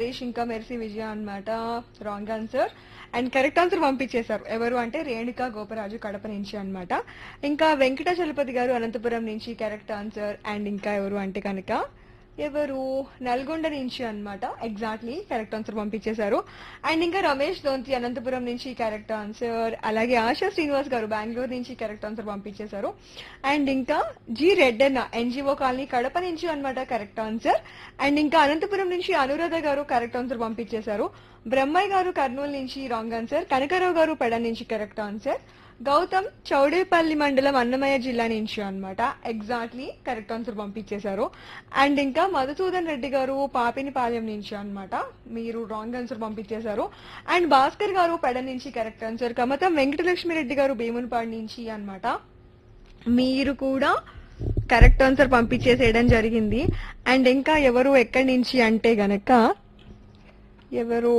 నరేష్ ఇంకా మెర్సీ విజయ అన్నమాట wrong answer and correct answer పంపించేశారు ఎవరు అంటే రేణుక గోపరాజు కడప నుంచి అన్నమాట ఇంకా వెంకటాచలపతి గారు అనంతపురం నుంచి కరెక్ట్ ఆన్సర్ అండ్ ఇంకా ఎవరు అంటే కనుక ఎవరు నల్గొండ నుంచి అన్నమాట ఎగ్జాక్ట్లీ కరెక్ట్ ఆన్సర్ పంపించేశారు అండ్ ఇంకా రమేష్ దోంతి అనంతపురం నుంచి కరెక్ట్ ఆన్సర్ అలాగే ఆశా శ్రీనివాస్ గారు బెంగళూరు నుంచి కరెక్ట్ ఆన్సర్ పంపించేశారు అండ్ ఇంకా G Reddanna NGO colony Kadapa నుంచి అన్నమాట కరెక్ట్ ఆన్సర్ అండ్ ఇంకా అనంతపురం నుంచి అనురాధ గారు కరెక్ట్ ఆన్సర్ పంపించేశారు బ్రహ్మయ్య గారు కర్నూలు నుంచి రాంగ్ ఆన్సర్ కనకరావు గారు పెడ నుంచి కరెక్ట్ ఆన్సర్ గౌతమ్ చౌడేపల్లి మండలం అన్నమయ్య జిల్లా నుంచి అన్నమాట ఎగ్జాక్ట్లీ కరెక్ట్ ఆన్సర్ పంపించేశారు అండ్ ఇంకా మధుసూదన్ రెడ్డి గారు పాపినిపాలెం నుంచి అన్నమాట మీరు రాంగ్ ఆన్సర్ పంపించేశారు అండ్ భాస్కర్ గారు పెడ నుంచి కరెక్ట్ ఆన్సర్ కమతం వెంకటలక్ష్మి రెడ్డి గారు భీమునిపాడు నుంచి అన్నమాట మీరు కూడా కరెక్ట్ ఆన్సర్ పంపించేసేయడం జరిగింది అండ్ ఇంకా ఎవరు ఎక్కడి నుంచి అంటే గనక ఎవరు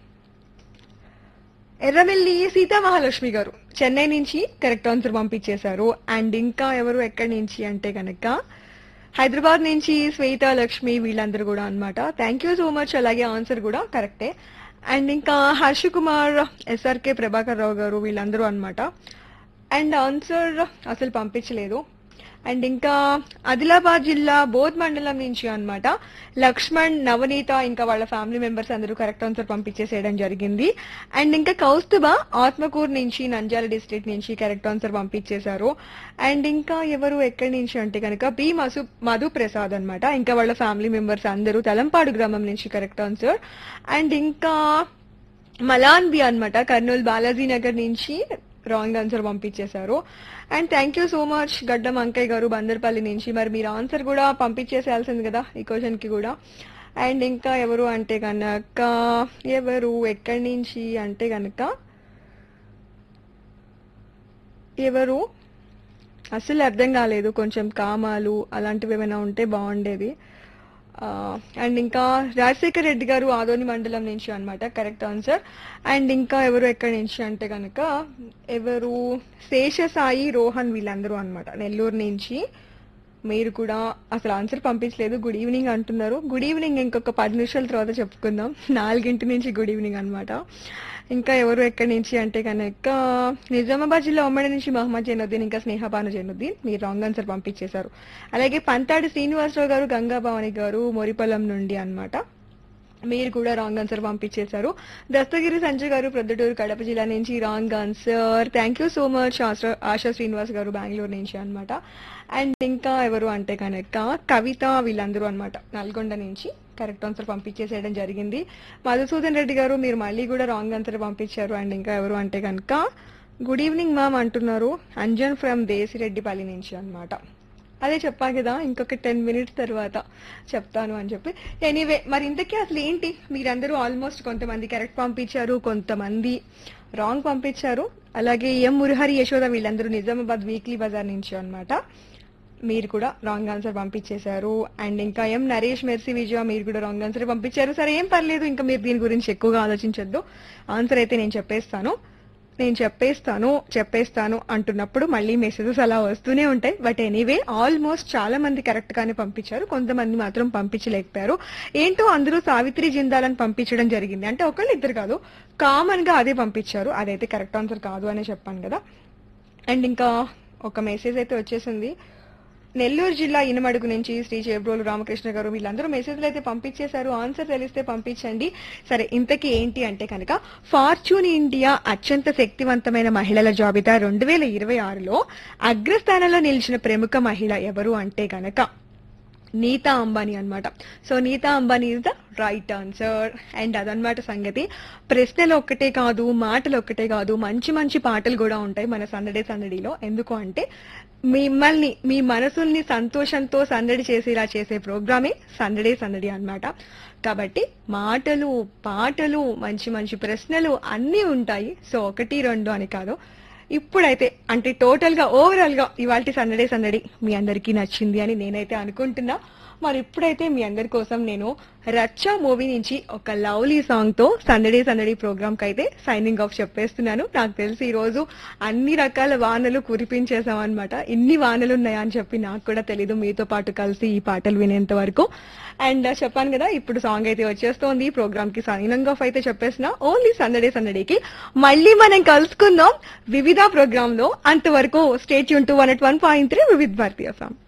ఎర్రవెల్లి సీతా మహాలక్ష్మి గారు చెన్నై నుంచి కరెక్ట్ ఆన్సర్ పంపించేశారు అండ్ ఇంకా ఎవరు ఎక్కడి నుంచి అంటే కనుక హైదరాబాద్ నుంచి శ్వేత లక్ష్మి వీళ్ళందరూ కూడా అన్నమాట థ్యాంక్ యూ సో మచ్ అలాగే ఆన్సర్ కూడా కరెక్టే అండ్ ఇంకా హర్ష కుమార్ ఎస్ఆర్కే ప్రభాకర్ రావు గారు వీళ్ళందరూ అన్నమాట అండ్ ఆన్సర్ అసలు పంపించలేదు అండ్ ఇంకా ఆదిలాబాద్ జిల్లా బోధ్ మండలం నుంచి అన్నమాట లక్ష్మణ్ నవనీత ఇంకా వాళ్ళ ఫ్యామిలీ మెంబర్స్ అందరూ కరెక్ట్ ఆన్సర్ పంపించేసేయడం జరిగింది అండ్ ఇంకా కౌస్తుభ ఆత్మకూరు నుంచి నంద్యాల డిస్ట్రిక్ట్ నుంచి కరెక్ట్ ఆన్సర్ పంపించేశారు అండ్ ఇంకా ఎవరు ఎక్కడి నుంచి అంటే కనుక బి మసు మధు ప్రసాద్ అన్నమాట ఇంకా వాళ్ళ ఫ్యామిలీ మెంబర్స్ అందరూ తలంపాడు గ్రామం నుంచి కరెక్ట్ ఆన్సర్ అండ్ ఇంకా మలాన్ బి అన్నమాట కర్నూలు బాలాజీ నగర్ నుంచి రాంగ్ ఆన్సర్ పంపించేశారు and thank you so much Gaddam Ankaiah గారు బందర్పల్లి నుంచి మరి మీరు ఆన్సర్ కూడా పంపించేసేయాల్సింది కదా ఈ క్వశ్చన్ కి కూడా అండ్ ఇంకా ఎవరు అంటే కనుక ఎవరు ఎక్కడి నుంచి అంటే కనుక ఎవరు అసలు అర్థం కాలేదు కొంచెం కామాలు అలాంటివి ఏమైనా ఉంటే బాగుండేది అండ్ ఇంకా రాజశేఖర్ రెడ్డి గారు ఆదోని మండలం నుంచి అన్నమాట కరెక్ట్ ఆన్సర్ అండ్ ఇంకా ఎవరు ఎక్కడి నుంచి అంటే కనుక ఎవరు శేషసాయి రోహన్ వీళ్ళందరూ అన్నమాట నెల్లూరు నుంచి మీరు కూడా అసలు ఆన్సర్ పంపించలేదు గుడ్ ఈవినింగ్ అంటున్నారు గుడ్ ఈవినింగ్ ఇంకొక పది నిమిషాల తర్వాత చెప్పుకుందాం నాలుగింటి నుంచి గుడ్ ఈవినింగ్ అన్నమాట ఇంకా ఎవరు ఎక్కడి నుంచి అంటే కనుక నిజామాబాద్ జిల్లా ఉమ్మడి నుంచి మహమ్మద్ జైనుద్దీన్ ఇంకా స్నేహబాను జైనుద్దీన్ మీరు రాంగ్ ఆన్సర్ పంపించేశారు అలాగే పంతాడి శ్రీనివాసరావు గారు గంగాభవాని గారు మొరిపల్లం నుండి అన్నమాట మీరు కూడా రాంగ్ ఆన్సర్ పంపించేశారు దస్తగిరి సంజయ్ గారు ప్రొద్దుటూరు కడప జిల్లా నుంచి wrong answer thank you so much Asha Asha Srinivas గారు బెంగళూరు నుంచి అన్నమాట అండ్ ఇంకా ఎవరు అంటే కనుక కవిత వీళ్ళందరూ అన్నమాట నల్గొండ నుంచి కరెక్ట్ ఆన్సర్ పంపించేసేయడం జరిగింది మధుసూదన్ రెడ్డి గారు మీరు మళ్ళీ కూడా రాంగ్ ఆన్సర్ పంపించారు అండ్ ఇంకా ఎవరు అంటే కనుక గుడ్ ఈవినింగ్ మ్యామ్ అంటున్నారు అంజన్ ఫ్రమ్ దేశిరెడ్డిపల్లి నుంచి అన్నమాట అదే చెప్పా కదా ఇంకొక టెన్ మినిట్స్ తర్వాత చెప్తాను అని చెప్పి ఎనీవే మరి ఇంతకీ అసలు ఏంటి మీరందరూ ఆల్మోస్ట్ కొంతమంది కరెక్ట్ పంపించారు కొంతమంది రాంగ్ పంపించారు అలాగే ఎం మురహరి యశోద వీళ్ళందరూ నిజామాబాద్ వీక్లీ బజార్ నుంచి అన్నమాట మీరు కూడా రాంగ్ ఆన్సర్ పంపించేశారు అండ్ ఇంకా ఎం నరేష్ మెర్సీ విజయ మీరు కూడా రాంగ్ ఆన్సర్ పంపించారు సరే ఏం పర్లేదు ఇంకా మీరు దీని గురించి ఎక్కువగా ఆలోచించొద్దు ఆన్సర్ అయితే నేను చెప్పేస్తాను నేను చెప్పేస్తాను చెప్పేస్తాను అంటున్నప్పుడు మళ్ళీ మెసేజెస్ అలా వస్తూనే ఉంటాయి బట్ ఎనీవే ఆల్మోస్ట్ చాలా మంది కరెక్ట్ గానే పంపించారు కొంతమంది మాత్రం పంపించలేకపోయారు ఏంటో అందరూ సావిత్రి జిందాలని పంపించడం జరిగింది అంటే ఒకళ్ళు ఇద్దరు కాదు కామన్ గా అదే పంపించారు అదైతే కరెక్ట్ ఆన్సర్ కాదు అనే చెప్పాను కదా అండ్ ఇంకా ఒక మెసేజ్ అయితే వచ్చేసింది నెల్లూరు జిల్లా ఇనమడుగు నుంచి శ్రీ చేబ్రోలు రామకృష్ణ గారు వీళ్ళందరూ మెసేజ్లు అయితే పంపించేశారు ఆన్సర్ తెలిస్తే పంపించండి సరే ఇంతకీ ఏంటి అంటే కనుక ఫార్చ్యూన్ ఇండియా అత్యంత శక్తివంతమైన మహిళల జాబితా రెండు వేల ఇరవై ఆరులో అగ్రస్థానంలో నిలిచిన ప్రముఖ మహిళ ఎవరు అంటే గనక నీతా అంబానీ అన్నమాట so Nita Ambani is the right answer and అదనమాట సంగతి ప్రశ్నలు ఒక్కటే కాదు మాటలు ఒక్కటే కాదు మంచి మంచి పాటలు కూడా ఉంటాయి మన సందడే సందడిలో ఎందుకు అంటే మిమ్మల్ని మీ మనసుల్ని సంతోషంతో సందడి చేసేలా చేసే ప్రోగ్రామే సందడే సందడి అన్నమాట కాబట్టి మాటలు పాటలు మంచి మంచి ప్రశ్నలు అన్నీ ఉంటాయి సో ఒకటి రెండు అని కాదు ఇప్పుడైతే అంటే టోటల్ గా ఓవరాల్ గా ఇవాళ సందడే సందడి మీ అందరికీ నచ్చింది అని నేనైతే అనుకుంటున్నా మరి ఇప్పుడైతే మీ అందరి కోసం నేను రచ్చా మూవీ నుంచి ఒక లవ్లీ సాంగ్ తో సందడి సందడి ప్రోగ్రామ్ కి అయితే సైనింగ్ ఆఫ్ చెప్పేస్తున్నాను నాకు తెలిసి ఈ రోజు అన్ని రకాల వానలు కురిపించేసాం అనమాట ఇన్ని వానలు ఉన్నాయా అని చెప్పి నాకు కూడా తెలీదు మీతో పాటు కలిసి ఈ పాటలు వినేంత వరకు అండ్ చెప్పాను కదా ఇప్పుడు సాంగ్ అయితే వచ్చేస్తోంది ప్రోగ్రామ్ కి సైనింగ్ ఆఫ్ అయితే చెప్పేసిన ఓన్లీ సందడే సందడికి మళ్ళీ మనం కలుసుకుందాం వివిధ ప్రోగ్రామ్ లో అంతవరకు స్టేట్ యూన్ to one eight one point three వివిధ భారతీయ సాంగ్